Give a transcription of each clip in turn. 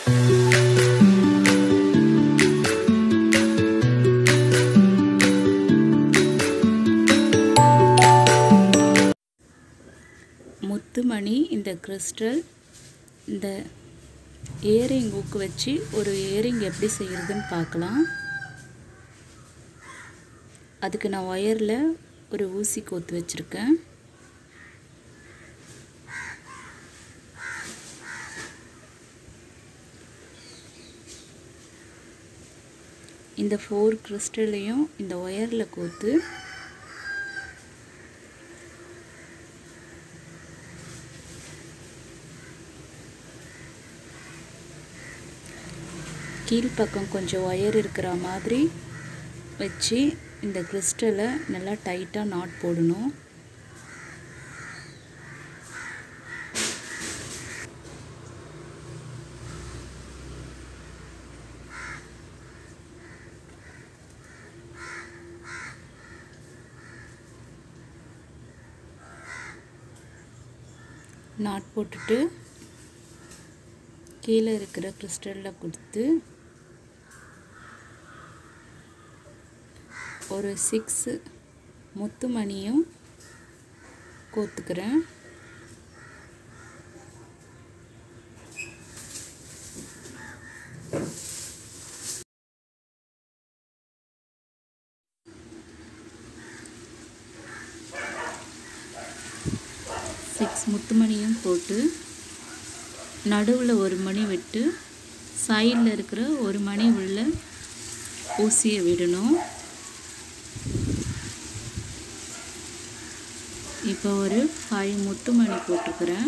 முத்துமணி இந்த கிறிஸ்டல் இந்த இயரிங் ஊக்கு வச்சு ஒரு இயரிங் எப்படி செய்கிறதுன்னு பார்க்கலாம் அதுக்கு நான் ஒயரில் ஒரு ஊசி கோத்து வச்சுருக்கேன் இந்த ஃபோர் கிறிஸ்டலையும் இந்த ஒயரில் கோத்து கீழ்ப்பக்கம் கொஞ்சம் ஒயர் இருக்கிற மாதிரி வச்சு இந்த கிறிஸ்டலை நல்லா டைட்டாக நாட் போடணும் நாட் போட்டுட்டு கீழே இருக்கிற கிறிஸ்டலில் கொடுத்து ஒரு சிக்ஸ் முத்து மணியும் கோத்துக்கிறேன் சிக்ஸ் முத்து மணியும் போட்டு நடுவில் ஒரு மணி விட்டு சைடில் இருக்கிற ஒரு மணி உள்ள ஊசியை விடணும் இப்போ ஒரு ஃபைவ் முத்து மணி போட்டுக்கிறேன்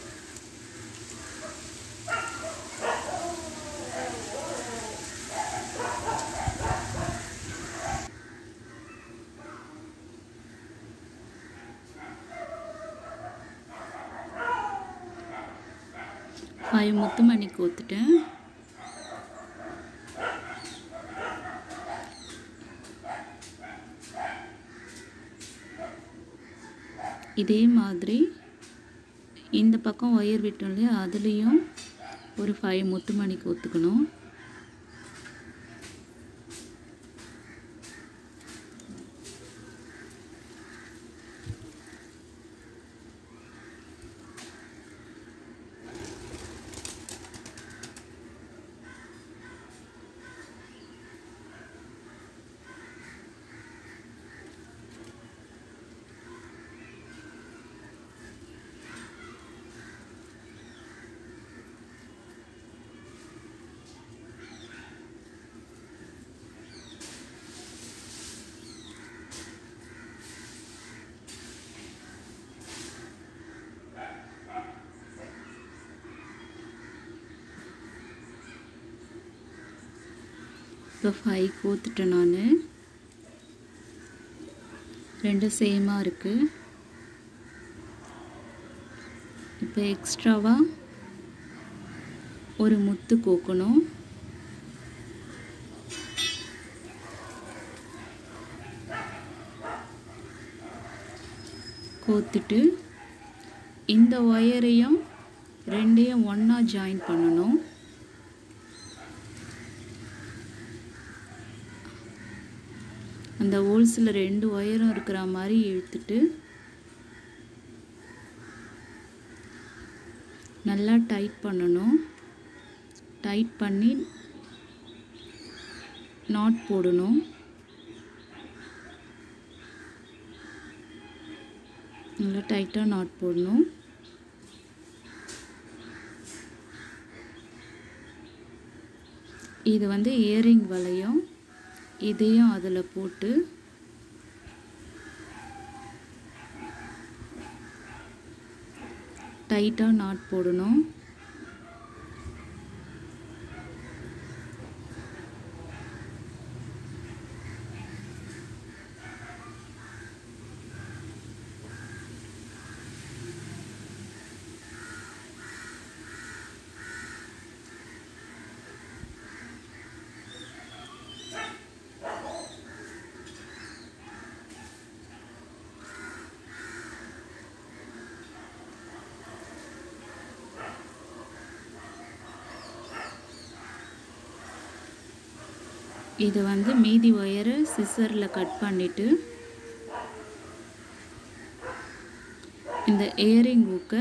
ஃபைவ் முத்து மணி கோத்துட்டேன் இதே மாதிரி இந்த பக்கம் ஒயர் விட்டோம் இல்லையா அதுலேயும் ஒரு ஃபைவ் முத்து மணி கோத்துக்கணும் இப்போ ஃபைவ் கோத்துட்டேன் நான் ரெண்டும் சேமாக இருக்குது இப்போ எக்ஸ்ட்ராவாக ஒரு முத்து கோக்கணும் கோத்துட்டு இந்த ஒயரையும் ரெண்டையும் ஒன்றா ஜாயின் பண்ணணும் அந்த ஹோல்ஸில் ரெண்டு ஒயரும் இருக்கிற மாதிரி இழுத்துட்டு நல்லா டைட் பண்ணணும் டைட் பண்ணி நாட் போடணும் நல்லா டைட்டாக நாட் போடணும் இது வந்து இயரிங் வளையம் இதையும் அதில் போட்டு டைட்டாக நாட் போடணும் இதை வந்து மீதி ஒயரை சிசரில் கட் பண்ணிவிட்டு இந்த இயரிங் ஊக்கை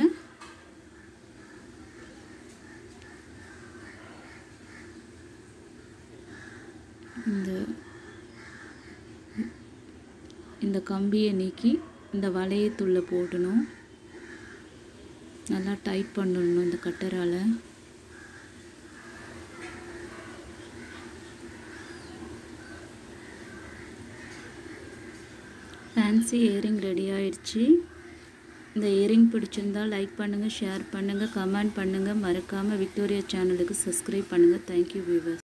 இந்த இந்த கம்பியை நீக்கி இந்த வளையத்துள்ள போடணும் நல்லா டைட் பண்ணணும் இந்த கட்டரால் ஃபேன்சி இயரிங் ரெடி ஆயிடுச்சு இந்த இயரிங் பிடிச்சிருந்தா லைக் பண்ணுங்கள் ஷேர் பண்ணுங்கள் கமெண்ட் பண்ணுங்கள் மறக்காமல் விக்டோரியா சேனலுக்கு சப்ஸ்கிரைப் பண்ணுங்கள் தேங்க்யூ வியூவர்ஸ்